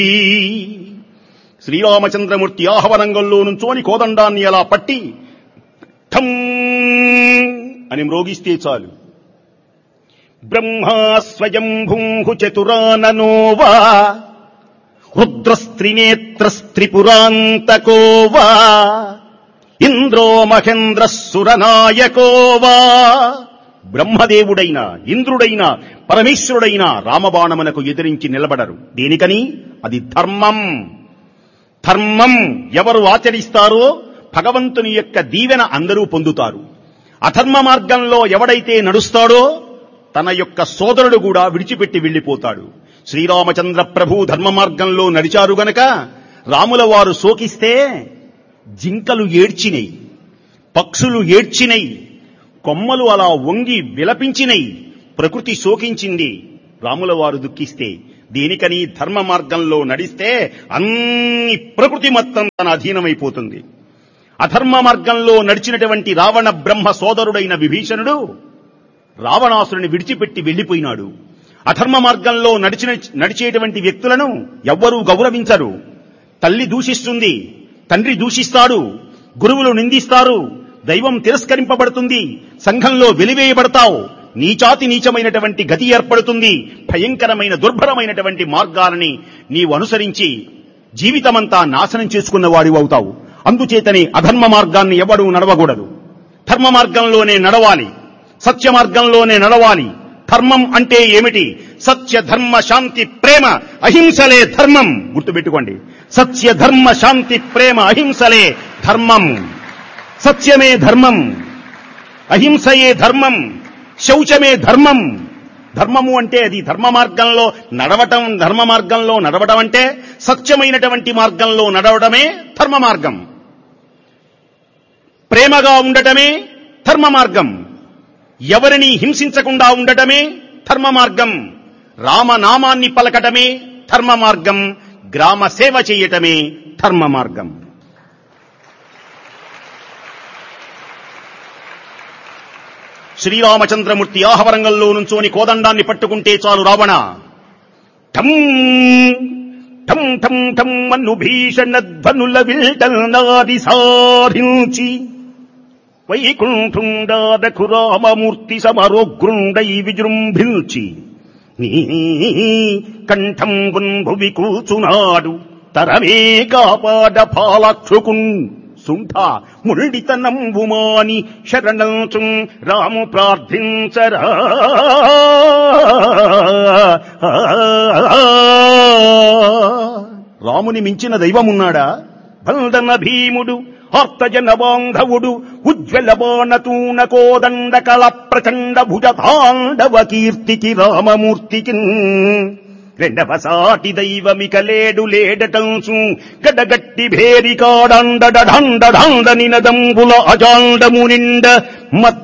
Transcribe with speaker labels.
Speaker 1: శ్రీరామచంద్రమూర్తి ఆహవరంగంలో నుంచోని కోదండాన్ని అలా పట్టి ఠం అని మ్రోగిస్తే చాలు బ్రహ్మా స్వయం భూహు చతురాననోవా రుద్రస్త్రినేత్రస్త్రిపురాంతకోవా ఇంద్రో మహేంద్ర సురనాయకోవా బ్రహ్మదేవుడైన ఇంద్రుడైన పరమేశ్వరుడైన రామబాణమునకు ఎదిరించి నిలబడరు దేనికని అది ధర్మం ధర్మం ఎవరు ఆచరిస్తారో భగవంతుని యొక్క దీవెన అందరూ పొందుతారు అధర్మ మార్గంలో ఎవడైతే నడుస్తాడో తన యొక్క సోదరుడు కూడా విడిచిపెట్టి వెళ్లిపోతాడు శ్రీరామచంద్ర ప్రభు ధర్మ మార్గంలో నడిచారు గనక రాముల వారు శోకిస్తే జింకలు ఏడ్చినై పక్షులు ఏడ్చినై కొమ్మలు అలా వంగి విలపించినై ప్రకృతి శోకించింది రాముల వారు దుఃఖిస్తే దేనికని ధర్మ మార్గంలో నడిస్తే అన్ని ప్రకృతి మొత్తం తన అధీనమైపోతుంది అధర్మ మార్గంలో నడిచినటువంటి రావణ బ్రహ్మ సోదరుడైన విభీషణుడు రావణాసురుని విడిచిపెట్టి వెళ్లిపోయినాడు అధర్మ మార్గంలో నడిచిన నడిచేటువంటి వ్యక్తులను ఎవ్వరూ గౌరవించరు తల్లి దూషిస్తుంది తండ్రి దూషిస్తాడు గురువులు నిందిస్తారు దైవం తిరస్కరింపబడుతుంది సంఘంలో వెలివేయబడతావు నీచాతి నీచమైనటువంటి గతి ఏర్పడుతుంది భయంకరమైన దుర్భరమైనటువంటి మార్గాలని నీవు అనుసరించి జీవితమంతా నాశనం చేసుకున్న వాడివి అవుతావు అందుచేతనే అధర్మ మార్గాన్ని ఎవడూ నడవకూడదు ధర్మ మార్గంలోనే నడవాలి సత్య మార్గంలోనే నడవాలి ధర్మం అంటే ఏమిటి సత్య ధర్మ శాంతి ప్రేమ అహింసలే ధర్మం గుర్తుపెట్టుకోండి సత్య ధర్మ శాంతి ప్రేమ అహింసలే ధర్మం సత్యమే ధర్మం అహింసయే ధర్మం శౌచమే ధర్మం ధర్మము అంటే అది ధర్మ మార్గంలో నడవటం ధర్మ మార్గంలో నడవటం అంటే సత్యమైనటువంటి మార్గంలో నడవడమే ధర్మ మార్గం ప్రేమగా ఉండటమే ధర్మ మార్గం ఎవరిని హింసించకుండా ఉండటమే ధర్మ మార్గం రామనామాన్ని పలకటమే ధర్మ మార్గం గ్రామ సేవ చేయటమే ధర్మ మార్గం శ్రీరామచంద్రమూర్తి ఆహవరంగంలో నుంచోని కోదండాన్ని పట్టుకుంటే చాలు రావణ ఠం ఠం ఠం ఠం అను భీషణ ధ్వనుల విల్టల్నాది సాధించి వైకుంఠుండాదకు రామమూర్తి సమరోగ్రుండై విజృంభిల్చి నీ కంఠం భువి కూచునాడు తరమే కాపాడ పాలక్షుకున్ సుంఠ మురళితనంబుమాని శరణంచు రాము ప్రార్థించరా రాముని మించిన దైవమున్నాడా బల్దన భీముడు ఆర్తజన బాంధవుడు ఉజ్వల బాణతూన కోదండ కళ ప్రచండ భుజ తాండవ కీర్తికి రామమూర్తికి రెండవ సాటి దైవమిక లేడు లేడటంసు గడగట్టి భేరికాడండ డండ డండ నినదంబుల అజాండము నిండ మత్